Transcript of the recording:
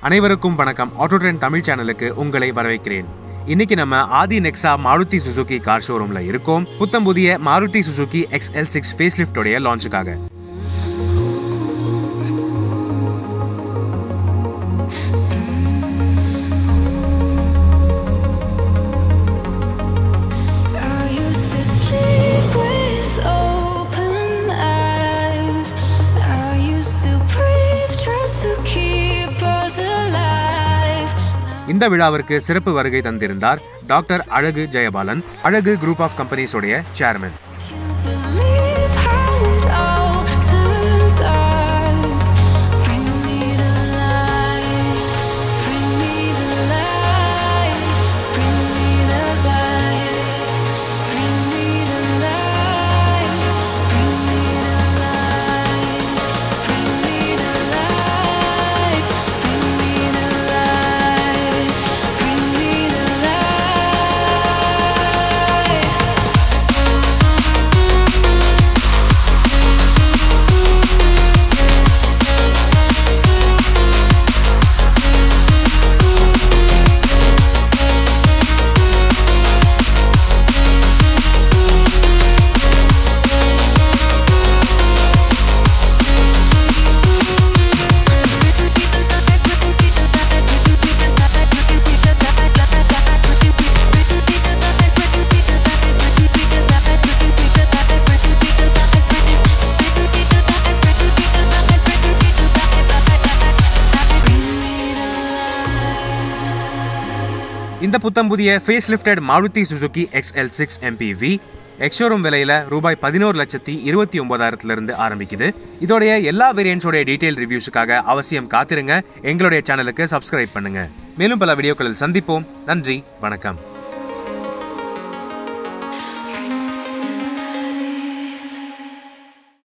அனைவருக்கும் வணக்கம் auto trend Tamil சேனலுக்கு உங்களை வரவேற்கிறேன் இன்னைக்கு நம்ம Aadhi Nexa Maruti Suzuki car ஷோரூம்ல இருக்கோம் புத்தம் புதிய Maruti Suzuki X L six ஃபேஸ் லிஃப்டோடைய லான்ச்சுக்காக I used to sleep with open eyes. I used to breathe just to keep us alive. இந்த விழாவிற்கு சிறப்பு வருகை தந்திருந்தார் doctor Azhagu Jeyapalan Azhagu group of கம்பெனிஸோடைய சேர்மன் Can't believe how it all turned out. Bring me to life. Bring me to life. Bring me to life. Bring me to life. Bring me to life. Bring me to life. Bring me to life. Bring me to life. இந்த புத்தம் புதிய facelifted Maruti Suzuki X L six MPV ex showroom விலையில ரூபாய் பதினோரு லட்சத்தி இருபத்தி ஒன்பதாயிரத்துல இருந்து ஆரம்பிக்குது இதோடைய எல்லா வேரியன்ட்ஸோடைய டீடைல் ரிவ்யூஸுக்காக அவசியம் காத்திருங்க எங்களுடைய சேனலுக்கு சப்ஸ்கிரைப் பண்ணுங்க மேலும் பல வீடியோக்களில் சந்திப்போம் நன்றி வணக்கம்